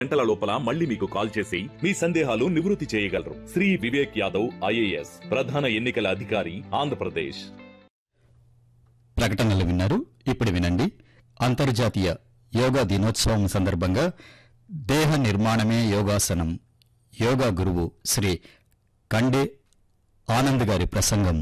గంటల లోపల మళ్ళీ మీకు కాల్ చేసి మీ సందేహాలు నివృత్తి చేయగలరు శ్రీ వివేక్ యాదవ్ ఐఏఎస్ ప్రధాన ఎన్నికల అధికారి ఆంధ్రప్రదేశ్ ప్రకటనలు విన్నారు ఇప్పుడు వినండి అంతర్జాతీయ యోగా దినోత్సవం సందర్భంగా దేహ నిర్మాణమే యోగాసనం యోగా గురువు శ్రీ కండే ఆనంద్ గారి ప్రసంగం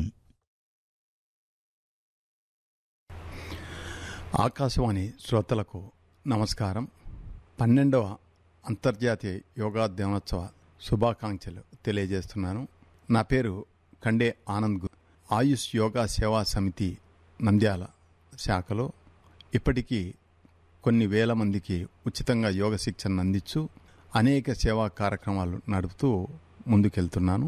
ఆకాశవాణి శ్రోతలకు నమస్కారం పన్నెండవ అంతర్జాతీయ యోగా దినోత్సవ శుభాకాంక్షలు తెలియజేస్తున్నాను నా పేరు కండే ఆనంద్ గు ఆయుష్ యోగా సేవా సమితి నంద్యాల శాఖలో ఇప్పటికీ కొన్ని వేల మందికి ఉచితంగా యోగ శిక్షణ అందించు అనేక సేవా కార్యక్రమాలు నడుపుతూ ముందుకెళ్తున్నాను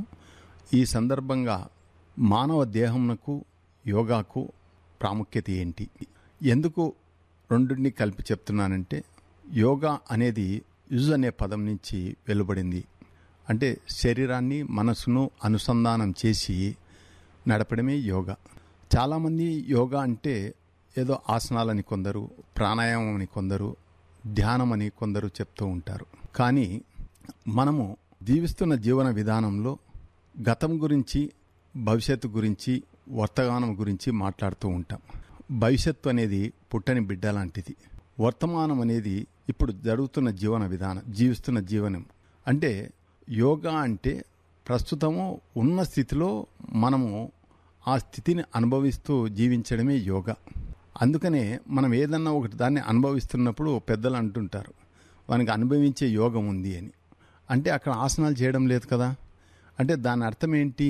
ఈ సందర్భంగా మానవ దేహమునకు యోగాకు ప్రాముఖ్యత ఏంటి ఎందుకు రెండింటిని కలిపి చెప్తున్నానంటే యోగా అనేది యుజ్ అనే పదం నుంచి వెలువడింది అంటే శరీరాన్ని మనసును అనుసంధానం చేసి నడపడమే యోగా చాలామంది యోగా అంటే ఏదో ఆసనాలని కొందరు ప్రాణాయామం అని కొందరు ధ్యానం అని కొందరు చెప్తూ ఉంటారు కానీ మనము జీవిస్తున్న జీవన విధానంలో గతం గురించి భవిష్యత్తు గురించి వర్తమానం గురించి మాట్లాడుతూ ఉంటాం భవిష్యత్తు అనేది పుట్టని బిడ్డ లాంటిది వర్తమానం అనేది ఇప్పుడు జరుగుతున్న జీవన విధానం జీవిస్తున్న జీవనం అంటే యోగా అంటే ప్రస్తుతము ఉన్న స్థితిలో మనము ఆ స్థితిని అనుభవిస్తూ జీవించడమే యోగా అందుకనే మనం ఏదన్నా ఒకటి దాన్ని అనుభవిస్తున్నప్పుడు పెద్దలు అంటుంటారు వానికి అనుభవించే యోగం ఉంది అని అంటే అక్కడ ఆసనాలు చేయడం లేదు కదా అంటే దాని అర్థం ఏంటి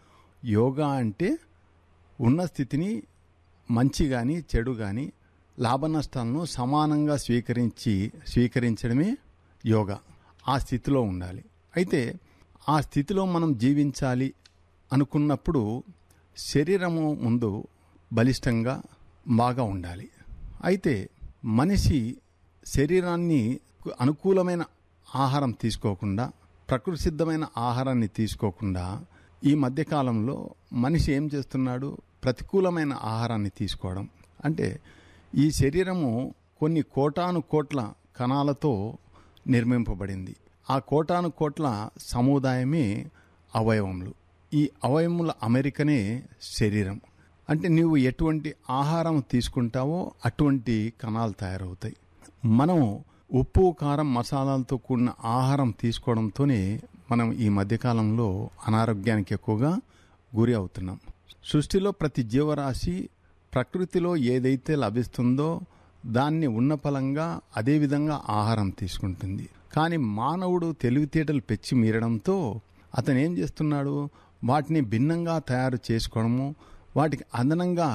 యోగా అంటే ఉన్న స్థితిని మంచి కానీ చెడు కానీ లాభ నష్టాలను సమానంగా స్వీకరించి స్వీకరించడమే యోగా ఆ స్థితిలో ఉండాలి అయితే ఆ స్థితిలో మనం జీవించాలి అనుకున్నప్పుడు శరీరము ముందు బలిష్టంగా బాగా ఉండాలి అయితే మనిషి శరీరాన్ని అనుకూలమైన ఆహారం తీసుకోకుండా ప్రకృతి సిద్ధమైన ఆహారాన్ని తీసుకోకుండా ఈ మధ్యకాలంలో మనిషి ఏం చేస్తున్నాడు ప్రతికూలమైన ఆహారాన్ని తీసుకోవడం అంటే ఈ శరీరము కొన్ని కోటాను కోట్ల కణాలతో నిర్మింపబడింది ఆ కోటాను కోట్ల సముదాయమే అవయవములు ఈ అవయవముల అమెరికనే శరీరం అంటే నువ్వు ఎటువంటి ఆహారం తీసుకుంటావో అటువంటి కణాలు తయారవుతాయి మనం ఉప్పు కారం మసాలాలతో కూడిన ఆహారం తీసుకోవడంతోనే మనం ఈ మధ్యకాలంలో అనారోగ్యానికి ఎక్కువగా గురి అవుతున్నాం సృష్టిలో ప్రతి జీవరాశి ప్రకృతిలో ఏదైతే లభిస్తుందో దాన్ని ఉన్న ఫలంగా అదేవిధంగా ఆహారం తీసుకుంటుంది కానీ మానవుడు తెలివితేటలు పెచ్చి మీరడంతో అతను ఏం చేస్తున్నాడు వాటిని భిన్నంగా తయారు చేసుకోవడము వాటికి అదనంగా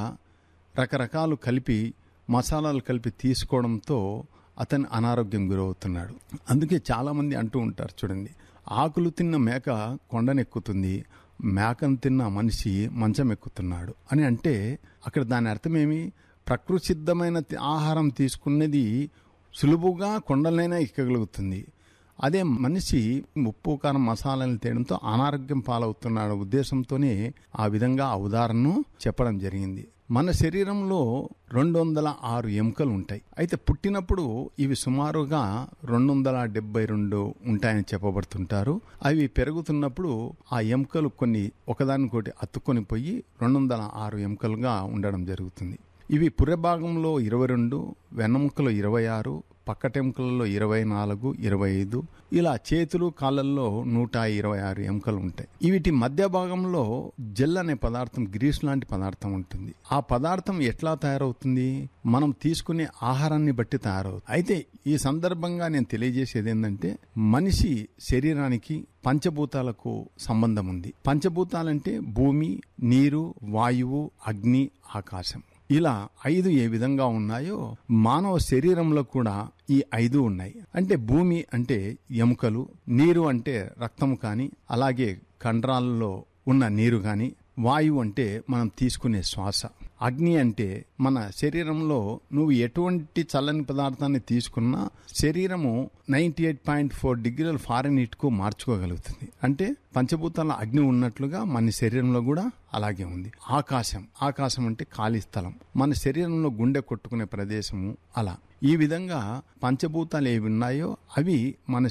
రకరకాలు కలిపి మసాలాలు కలిపి తీసుకోవడంతో అతను అనారోగ్యం గురవుతున్నాడు అందుకే చాలామంది అంటూ ఉంటారు చూడండి ఆకులు తిన్న మేక కొండనెక్కుతుంది మేకను తిన్న మనిషి మంచం ఎక్కుతున్నాడు అని అంటే అక్కడ దాని అర్థమేమి ప్రకృతి సిద్ధమైన ఆహారం తీసుకున్నది సులువుగా కొండలైనా ఎక్కగలుగుతుంది అదే మనిషి ఉప్పు కారం మసాలాలు తేయడంతో అనారోగ్యం పాలవుతున్నాడు ఉద్దేశంతోనే ఆ విధంగా ఆ ఉదాహరణను చెప్పడం జరిగింది మన శరీరంలో రెండు వందల ఆరు ఎముకలు ఉంటాయి అయితే పుట్టినప్పుడు ఇవి సుమారుగా రెండు వందల డెబ్బై రెండు ఉంటాయని చెప్పబడుతుంటారు అవి పెరుగుతున్నప్పుడు ఆ ఎముకలు కొన్ని ఒకదానికొకటి అతుక్కొని పోయి రెండు వందల ఆరు ఎముకలుగా ఉండడం జరుగుతుంది ఇవి పుర్రె భాగంలో ఇరవై రెండు వెన్నముకలో ఇరవై ఆరు పక్కటెముకలలో ఇరవై నాలుగు ఇరవై ఐదు ఇలా చేతులు కాళ్ళల్లో నూట ఇరవై ఆరు ఎముకలు ఉంటాయి వీటి మధ్య భాగంలో జెల్ అనే పదార్థం గ్రీస్ లాంటి పదార్థం ఉంటుంది ఆ పదార్థం ఎట్లా తయారవుతుంది మనం తీసుకునే ఆహారాన్ని బట్టి తయారవుతుంది అయితే ఈ సందర్భంగా నేను తెలియజేసేది ఏంటంటే మనిషి శరీరానికి పంచభూతాలకు సంబంధం ఉంది పంచభూతాలంటే భూమి నీరు వాయువు అగ్ని ఆకాశం ఇలా ఐదు ఏ విధంగా ఉన్నాయో మానవ శరీరంలో కూడా ఈ ఐదు ఉన్నాయి అంటే భూమి అంటే ఎముకలు నీరు అంటే రక్తము కానీ అలాగే కండరాలలో ఉన్న నీరు కానీ వాయువు అంటే మనం తీసుకునే శ్వాస అగ్ని అంటే మన శరీరంలో నువ్వు ఎటువంటి చల్లని పదార్థాన్ని తీసుకున్నా శరీరము నైంటీ ఎయిట్ పాయింట్ ఫోర్ డిగ్రీల ఫారెన్ కు మార్చుకోగలుగుతుంది అంటే పంచభూతాల అగ్ని ఉన్నట్లుగా మన శరీరంలో కూడా అలాగే ఉంది ఆకాశం ఆకాశం అంటే ఖాళీ స్థలం మన శరీరంలో గుండె కొట్టుకునే ప్రదేశము అలా ఈ విధంగా పంచభూతాలు ఏవి ఉన్నాయో అవి మన